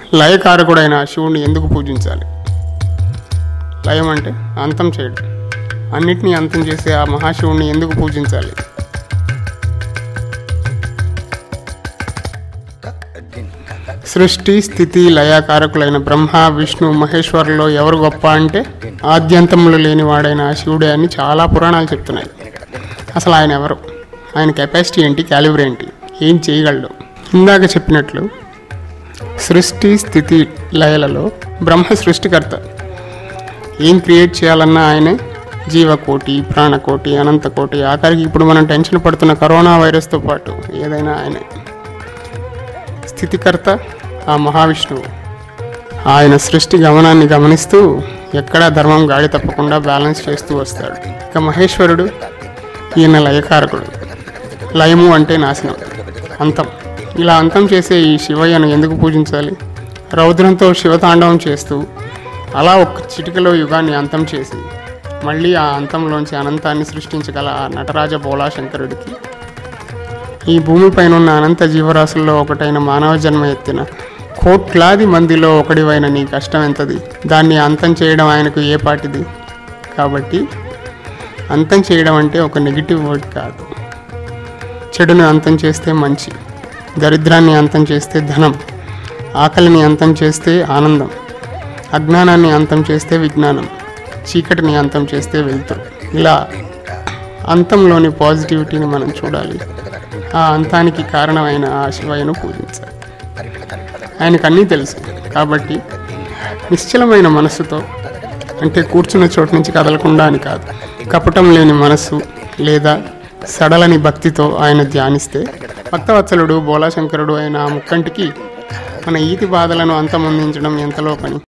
లయకారకుడైన శివుణ్ణి ఎందుకు పూజించాలి లయం అంటే అంతం చేయడం అన్నిటినీ అంతం చేసే ఆ మహాశివుణ్ణి ఎందుకు పూజించాలి సృష్టి స్థితి లయాకారకులైన బ్రహ్మ విష్ణు మహేశ్వరులో ఎవరు గొప్ప అంటే ఆద్యంతములు లేని వాడైన ఆ శివుడే అని చాలా పురాణాలు చెప్తున్నాయి అసలు ఆయన ఎవరు ఆయన కెపాసిటీ ఏంటి క్యాలిబర్ ఏంటి ఏం చేయగలడు ఇందాక చెప్పినట్లు సృష్టి స్థితి లయలలో బ్రహ్మ సృష్టికర్త ఏం క్రియేట్ చేయాలన్నా ఆయనే జీవకోటి ప్రాణకోటి అనంతకోటి ఆఖరికి ఇప్పుడు మనం టెన్షన్ పడుతున్న కరోనా వైరస్తో పాటు ఏదైనా ఆయనే స్థితికర్త ఆ మహావిష్ణువు ఆయన సృష్టి గమనాన్ని గమనిస్తూ ఎక్కడా ధర్మం గాడి తప్పకుండా బ్యాలెన్స్ చేస్తూ వస్తాడు ఇక మహేశ్వరుడు ఈయన లయకారకుడు లయము అంటే నాశనం అంతం ఇలా అంతం చేసే ఈ శివయ్యను ఎందుకు పూజించాలి రౌద్రంతో శివతాండవం చేస్తూ అలా ఒక్క చిటికలో యుగాన్ని అంతం చేసి మళ్ళీ ఆ అంతంలోంచి అనంతాన్ని సృష్టించగల ఆ నటరాజ బోలాశంకరుడికి ఈ భూమిపైన ఉన్న అనంత జీవరాశుల్లో ఒకటైన మానవ జన్మ ఎత్తిన కోట్లాది మందిలో ఒకడివైన నీ కష్టం ఎంతది దాన్ని అంతం చేయడం ఆయనకు ఏ పాటిది కాబట్టి అంతం చేయడం అంటే ఒక నెగిటివ్ వర్డ్ కాదు చెడును అంతం చేస్తే మంచి దరిద్రాన్ని అంతం చేస్తే ధనం ఆకలిని అంతం చేస్తే ఆనందం అజ్ఞానాన్ని అంతం చేస్తే విజ్ఞానం చీకటిని అంతం చేస్తే వెళ్తారు ఇలా అంతంలోని పాజిటివిటీని మనం చూడాలి ఆ అంతానికి కారణమైన ఆ శివయ్యను పూజించాలి ఆయనకు అన్నీ తెలుసు కాబట్టి నిశ్చలమైన మనస్సుతో అంటే కూర్చున్న చోటు నుంచి కదలకుండా అని కాదు కపటం లేని మనస్సు లేదా సడలని భక్తితో ఆయన ధ్యానిస్తే భక్తవత్సలుడు బోలాశంకరుడు అయిన ఆ ముక్కంటికి మన ఈతి బాధలను అంతమొందించడం ఎంతలో పని